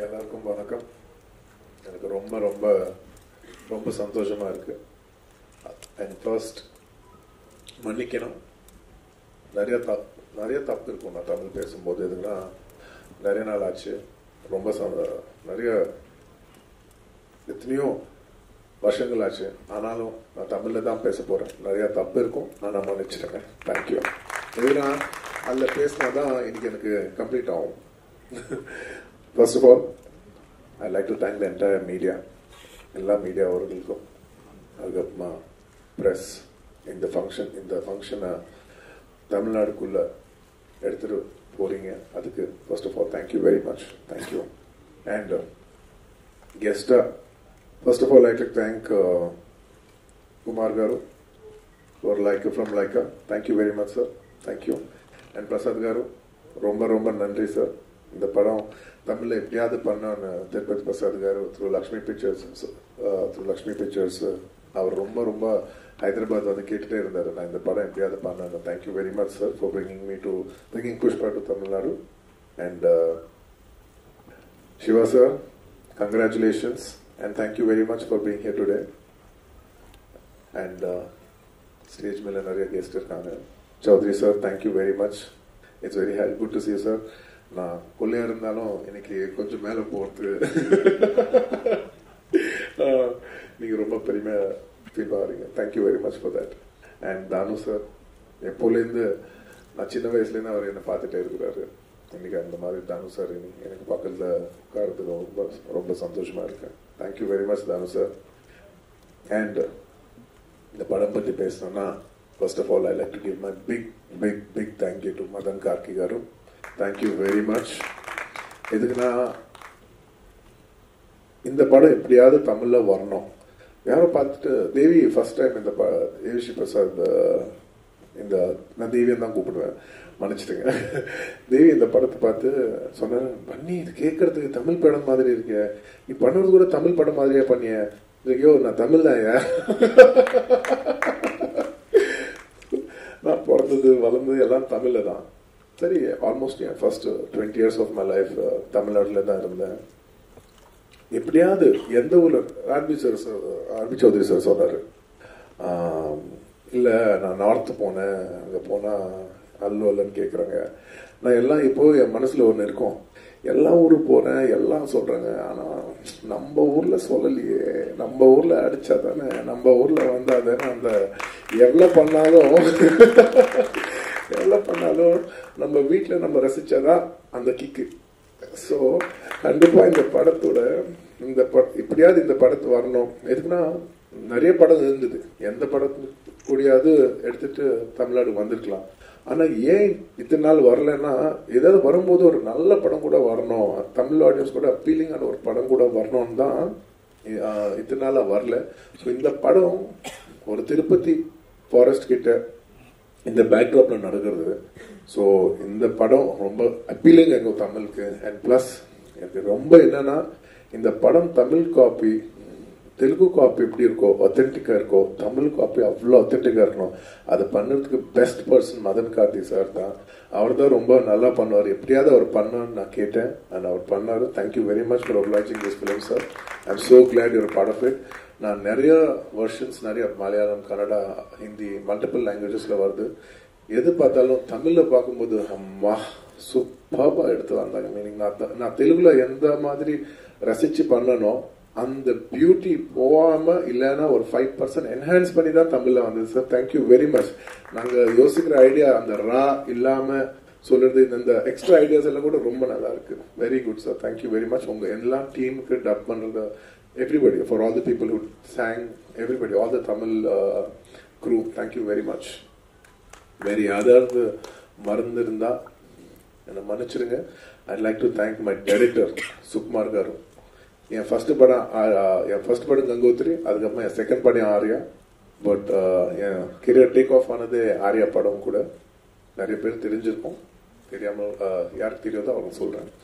எல்லாருக்கும் வணக்கம் எனக்கு ரொம்ப ரொம்ப ரொம்ப சந்தோஷமா இருக்கு அண்ட் ஃபர்ஸ்ட் மன்னிக்கணும் நிறைய த நிறைய தப்பு இருக்கும் நான் தமிழ் பேசும்போது எதுக்குன்னா நிறைய நாள் ஆச்சு ரொம்ப ச- நிறைய எத்தனையோ வருஷங்கள் ஆச்சு ஆனாலும் நான் தமிழ்ல தான் பேச போறேன் நிறைய தப்பு இருக்கும் நான் நான் மன்னிச்சிட்டேன் தேங்க்யூ எதுனா அதில் பேசினா தான் இன்னைக்கு எனக்கு கம்ப்ளீட் ஆகும் first of all I like to thank the entire media எல்லா மீடியா அவர்களுக்கும் அதுக்கப்புறமா ப்ரெஸ் இந்த ஃபங்க்ஷன் இந்த ஃபங்க்ஷனை தமிழ்நாடுக்குள்ள எடுத்துட்டு போறீங்க அதுக்கு first of all thank you very much thank you and guest first of all I to thank Kumar garu for like from like thank you very much sir thank you and Prasad garu ரொம்ப ரொம்ப நன்றி சார் இந்த படம் தமிழில் எப்படியாவது பண்ணான்னு Tirupati Prasad garu through Lakshmi pictures through Lakshmi pictures அவர் ரொம்ப ரொம்ப ஹைதராபாத் வந்து கேட்டுட்டே இருந்தார் நான் இந்த படம் எப்படியாவது பண்ணாங்க thank you very much sir for bringing me to bringing Pushpa to Tamil Nadu and Shiva sir, congratulations and thank you very much for being here today. And uh, stage மேல நிறைய கெஸ்ட் இருக்காங்க Chowdary sir thank you very much it's very help good to see sir நான் கொள்ளையா இருந்தாலும் இன்னைக்கு கொஞ்சம் மேல போறது uh, நீங்க ரொம்ப பெருமையா ஃபீல் ஆகிறீங்க thank you very much for that and Thanu sir எப்போலேருந்து நான் சின்ன வயசுலேருந்து அவர் என்னை பார்த்துட்டே இருக்கிறாரு இன்னைக்கு அந்த மாதிரி தானு சார் இன்னைக்கு எனக்கு பக்கத்தில் உட்காரத்துக்கு ரொம்ப ரொம்ப சந்தோஷமா இருக்கேன் thank you very much Thanu sir and இந்த படம் பற்றி பேசணும்னா first of all I like to give my big big big thank you to Madhan Karky garu thank you very much இதுக்குன்னா இந்த படம் எப்படியாவது தமிழ்ல வரணும் யாரோ பார்த்துட்டு தேவி ஃபர்ஸ்ட் டைம் இந்த ப தேவி ஸ்ரீ பிரசாத் அஹ், இந்த நான் தேவியன் தான் கூப்பிடுவேன் மன்னிச்சிடுங்க தேவி இந்த படத்தை பார்த்து சொன்னாரு பண்ணி இது கேட்கறதுக்கு தமிழ் படம் மாதிரி இருக்கே நீ பண்ணுறது கூட தமிழ் படம் மாதிரியே பண்ணிய ஐயோ நான் தமிழ் தான் நான் பிறந்தது வளர்ந்தது எல்லாம் தமிழ்ல தான் சரி ஆல்மோஸ்ட் என் first twenty years of my life தமிழ்நாட்டில் தான் இருந்தேன் எப்படியாவது எந்த ஊர்ல RB sir RB Chowdary sir சொன்னாரு ஆம், இல்ல நான் நார்த் போனேன் அங்க போனா அல்லு அல்லன்னு கேக்குறாங்க நான் எல்லாம் இப்போ என் மனசுல ஒண்ணு இருக்கும் எல்லா ஊருக்கு போறேன் எல்லாம் சொல்றாங்க ஆனா நம்ம ஊர்ல சொல்லலையே நம்ம ஊர்ல அடிச்சா தானே நம்ம ஊர்ல வந்தா தானே அந்த எவ்வளவு பண்ணாலும் எவ்வளவு பண்ணாலும் நம்ம வீட்டுல நம்ம ரசிச்சாதான் அந்த கிக்கு ஸோ கண்டிப்பா இந்த படத்தோட இந்த ப இப்படியாவது இந்த படத்து வரணும் எதுக்குன்னா நிறைய படம் இருந்தது எந்த படத்து கூடியாவது எடுத்துட்டு தமிழ்நாடு வந்திருக்கலாம் ஆனா ஏன் இத்தனை நாள் வரலன்னா ஏதாவது வரும்போது ஒரு நல்ல படம் கூட வரணும் தமிழ் ஆடியன்ஸ் கூட அப்பீலிங்கான ஒரு படம் கூட வரணும்னு தான் ஆஹ், இத்தனை நாளா வரல ஸோ இந்த படம் ஒரு திருப்பதி ஃபாரஸ்ட் கிட்ட இந்த பேக்ராப்ல நடக்கிறது ஸோ இந்த படம் ரொம்ப அப்பீலிங் எங்க தமிழுக்கு அண்ட் ப்ளஸ் எனக்கு ரொம்ப என்னன்னா இந்த படம் தமிழ் காப்பி தெலுங்கு காப்பி எப்படி இருக்கோ ஒத்தென்டிக்கா இருக்கோ தமிழ் காப்பி அவ்வளோ ஒத்தென்டிக்கா இருக்கணும் அது பண்ணுறதுக்கு best person Madhan Karthi sir தான் அவர் தான் ரொம்ப நல்லா பண்ணுவார் எப்படியாவது அவர் பண்ணான்னு நான் கேட்டேன் அண்ட் அவர் பண்ணாரு thank you very much for obliging this film sir I am so glad your part of it நான் நிறைய வெர்ஷன்ஸ் நிறைய மலையாளம் கன்னடா ஹிந்தி மல்டிபிள் லாங்குவேஜஸ்ல வருது எது பார்த்தாலும் தமிழ்ல பார்க்கும்போது அம்மா சூப்பர்பா எடுத்து வந்தாங்க மீனிங் நான் த- நான் தெலுங்குல எந்த மாதிரி ரசிச்சு பண்ணனோ அந்த பியூட்டி போகாம இல்லைன்னா ஒரு ஃபைவ் பர்சன்ட் என்ஹான்ஸ் பண்ணி தான் தமிழ்ல வந்தது சார் தேங்க்யூ வெரி மச் நாங்க யோசிக்கிற ஐடியா அந்த ரா இல்லாம சொல்றது இந்த- இந்த எக்ஸ்ட்ரா ஐடியாஸ் எல்லாம் கூட ரொம்ப நல்லா இருக்கு very good sir thank you very much உங்க எல்லா டீமுக்கு டப் பண்றது everybody for all the people who sang everybody all the Tamil crew thank you very much வேற யாராவது மறந்து இருந்தா என்னை மன்னிச்சிருங்க I like to thank my director Sukumar garu என் ஃபர்ஸ்ட் படம் ஆ, ஆ, என் ஃபர்ஸ்ட் படம் கங்கோத்ரி அதுக்கப்புறம் என் செகண்ட் படம் ஆர்யா பட் என் கெரியர் டேக் ஆஃப் ஆனது ஆர்யா படம் கூட நிறைய பேர் தெரிஞ்சிருக்கும் தெரியாம ஆ, யாருக்கு தெரியாதோ அவங்க சொல்றேன்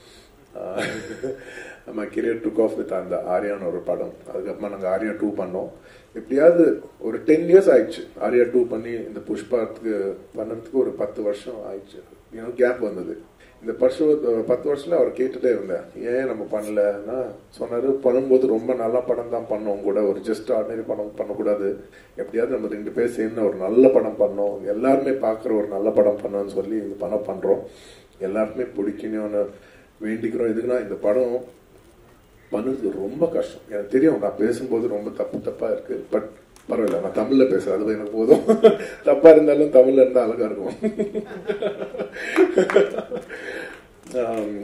நம்ம கெரியர் டுக் ஆஃப் வித் அந்த ஆரியான்னு ஒரு படம் அதுக்கப்புறமா நாங்கள் ஆரியா டூ பண்ணோம் எப்படியாவது ஒரு டென் இயர்ஸ் ஆயிடுச்சு ஆரியா டூ பண்ணி இந்த புஷ்பாத்துக்கு பண்ணதுக்கு ஒரு பத்து வருஷம் ஆயிடுச்சு இன்னும் கேப் வந்தது இந்த பர்ஷம் பத்து வருஷத்துல அவர் கேட்டுட்டே இருந்தேன் ஏன் நம்ம பண்ணலன்னா சொன்னாரு பண்ணும்போது ரொம்ப நல்ல படம் தான் பண்ணோம் கூட ஒரு ஜஸ்ட் ஆர்டினரி படம் பண்ணக்கூடாது எப்படியாவது நம்ம ரெண்டு பேர் சேர்ந்து ஒரு நல்ல படம் பண்ணோம் எல்லாருமே பார்க்குற ஒரு நல்ல படம் பண்ணோம்னு சொல்லி இந்த படம் பண்றோம் எல்லாருக்குமே பிடிக்கணும்னு வேண்டிக்கிறோம் எதுக்குன்னா இந்த படம் பண்ணுறது ரொம்ப கஷ்டம் எனக்கு தெரியும் நான் பேசும்போது ரொம்ப தப்பு தப்பா இருக்கு பட் பரவாயில்ல நான் தமிழ்ல பேசுறேன் அது எனக்கு போதும் தப்பா இருந்தாலும் தமிழ்ல இருந்தா அழகா இருக்கும் ஆம்,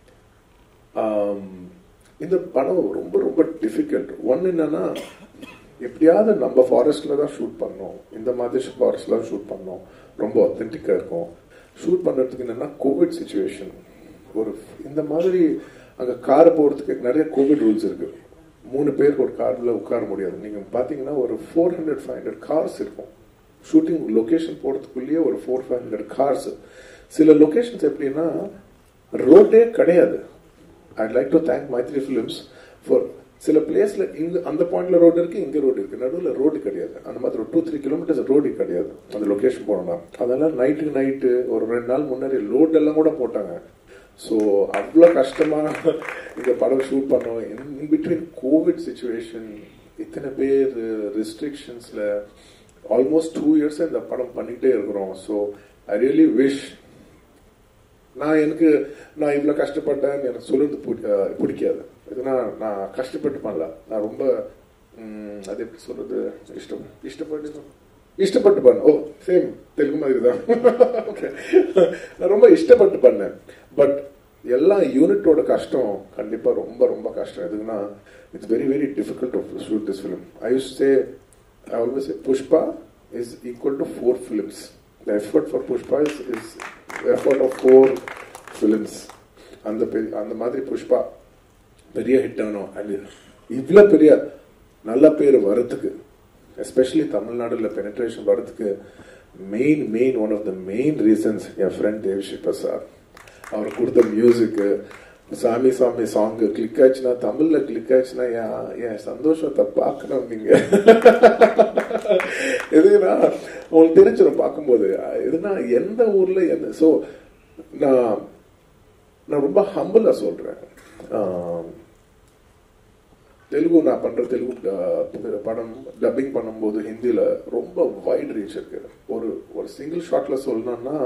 ஆம், இந்த படம் ரொம்ப ரொம்ப டிஃபிகல்ட் ஒன்னு என்னன்னா எப்படியாவது நம்ம ஃபாரஸ்ட்ல தான் ஷூட் பண்ணோம் இந்த மாதிரி ஃபாரஸ்ட்ல தான் ஷூட் பண்ணோம் ரொம்ப ஒத்தென்டிக்கா இருக்கும் ஷூட் பண்றதுக்கு என்னன்னா கோவிட் சுச்சுவேஷன் ஒரு இந்த மாதிரி அங்க கார் போறதுக்கு நிறைய கோவிட் ரூல்ஸ் இருக்கு மூணு பேருக்கு ஒரு கார்ல உட்கார முடியாது நீங்க பாத்தீங்கன்னா ஒரு four hundred five hundred cars இருக்கும் ஷூட்டிங் லொகேஷன் போறதுக்குள்ளேயே ஒரு ஃபோர் ஃபைவ் ஹண்ட்ரட் கார்ஸ் சில லொகேஷன்ஸ் எப்படின்னா ரோட்டே கிடையாது I like to thank Mythri films for சில பிளேஸ்ல இங்க அந்த பாயிண்ட்ல ரோடு இருக்கு இங்க ரோடு இருக்கு நடுவில் ரோடு கிடையாது அந்த மாதிரி ஒரு டூ த்ரீ கிலோமீட்டர்ஸ் ரோடு கிடையாது அந்த லொகேஷன் போனோம்னா அதெல்லாம் நைட்டுக்கு நைட்டு ஒரு ரெண்டு நாள் முன்னாடி லோட் எல்லாம் கூட போட்டாங்க ஸோ அவ்வளோ கஷ்டமா இந்த படம் ஷூட் பண்ணோம் இன் பிட்வீன் கோவிட் சுச்சுவேஷன் இத்தனை பேர் ரெஸ்ட்ரிக்ஷன்ஸ்ல ஆல்மோஸ்ட் டூ இயர்ஸ் இந்த படம் பண்ணிக்கிட்டே இருக்கிறோம் ஸோ ஐ ரியலி விஷ் நான் எனக்கு நான் இவ்வளோ கஷ்டப்பட்டேன்னு எனக்கு சொல்றது பிடி- அஹ் பிடிக்காது இதுனா நான் கஷ்டப்பட்டு பண்ணல நான் ரொம்ப ம், அது எப்படி சொல்றது இஷ்டம் இஷ்டப்பட்டு இஷ்டப்பட்டு பண்ண ஓ சேம் தெலுங்கு மாதிரி தான் Okay. நான் ரொம்ப இஷ்டப்பட்டு பண்ணேன் பட் எல்லா யூனிட்டோட கஷ்டம் கண்டிப்பா ரொம்ப ரொம்ப கஷ்டம் எதுக்குன்னா it's very very difficult to shoot this film I use say I always say Pushpa is equal to four films the effort for Pushpa is is effort of four films அந்த பெரிய அந்த மாதிரி புஷ்பா பெரிய ஹிட் ஆகணும் அண்ட் இவ்வளோ பெரிய நல்ல பேர் வரதுக்கு எஸ்பெஷலி தமிழ்நாடுல பெனிட்ரேஷன் வரதுக்கு main main one of the main reasons என் ஃப்ரெண்ட் தேவிஸ்ரீ பிரசாத் அவர் கொடுத்த மியூசிக்கு சாமி சாமி சாங் கிளிக் ஆச்சுன்னா தமிழ்ல கிளிக் ஆச்சுன்னா என் என் சந்தோஷத்தை பார்க்கணும் நீங்க எதுக்குன்னா உங்களுக்கு தெரிஞ்சிடும் பார்க்கும்போது எதுனா எந்த ஊர்ல எந்த ஸோ நான் நான் ரொம்ப ஹம்பிளா சொல்றேன் ஆம், தெலுங்கு நான் பண்ற தெலுங்கு அஹ், படம் டப்பிங் பண்ணும்போது ஹிந்தில ரொம்ப வைட் ரீச் இருக்கு ஒரு ஒரு சிங்கிள் ஷாட்ல சொல்லணும்னா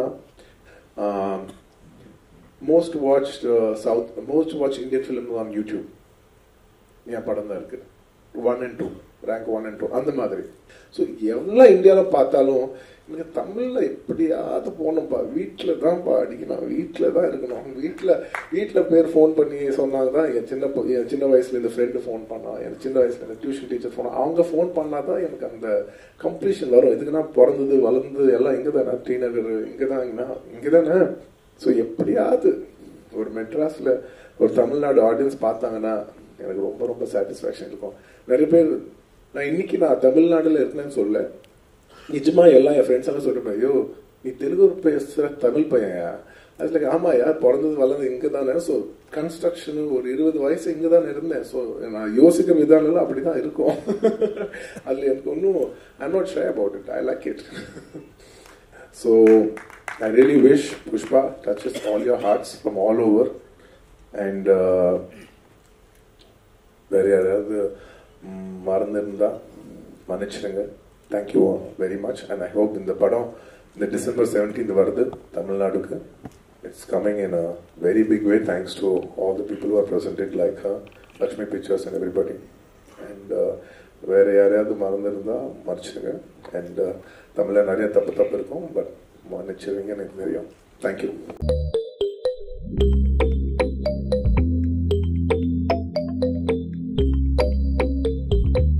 most watch south most watch Indian film on YouTube என் படம் தான் இருக்கு one and two rank one and two அந்த மாதிரி ஸோ எவ்வளோ இந்தியாவில் பார்த்தாலும் எனக்கு தமிழில் எப்படியாவது போகணும்ப்பா வீட்டில் தான்ப்பா அடிக்கணும் வீட்டில் தான் இருக்கணும் வீட்டில் வீட்டில் பேர் ஃபோன் பண்ணி சொன்னாங்க தான் என் சின்ன பொ- என் சின்ன வயசுல இந்த ஃப்ரெண்டு ஃபோன் பண்ணா என் சின்ன வயசுல இந்த டியூஷன் டீச்சர் ஃபோன் அவங்க ஃபோன் பண்ணால் தான் எனக்கு அந்த கம்ப்ளீஷன் வரும் இதுக்குன்னா பிறந்தது வளர்ந்து எல்லாம் இங்கே தானே ஸ்ரீநகர் இங்கே தான் இங்கே தானே ஸோ எப்படியாவது ஒரு மெட்ராஸில் ஒரு தமிழ்நாடு ஆடியன்ஸ் பார்த்தாங்கன்னா எனக்கு ரொம்ப ரொம்ப சாட்டிஸ்ஃபேக்ஷன் இருக்கும் நிறைய பேர் நான் இன்னைக்கு நான் தமிழ்நாடுல இருக்கேன்னு சொல்ல நிஜமா எல்லாம் என் ஃப்ரெண்ட்ஸ் எல்லாம் சொல்லிருப்பேன் ஐயோ நீ தெலுங்கு பேசுற தமிழ் பையன்யா அதுல ஆமா யார் பிறந்தது வளர்ந்தது இங்க தானே ஸோ கன்ஸ்ட்ரக்ஷன் ஒரு இருபது வயசு இங்க தான் இருந்தேன் ஸோ நான் யோசிக்கிற விதானம் அப்படிதான் இருக்கும் அதுல எனக்கு ஒன்றும் I not shy about it I like it so I really wish Pushpa touches all your hearts from all over and வேற யாராவது ம், மறந்திருந்தா மன்னிச்சிடுங்க thank you very much and I hope இந்த படம் இந்த டிசம்பர் 17th வருது தமிழ்நாடுக்கு it's coming in a very big way thanks to all the people are presented like Lakshmi pictures and everybody and வேற யாரையாவது மறந்திருந்தா மன்னிச்சிடுங்க அண்ட் தமிழில் நிறைய தப்பு தப்பு இருக்கும் பட் மன்னிச்சிருவீங்கன்னு எனக்கு தெரியும் தேங்க்யூ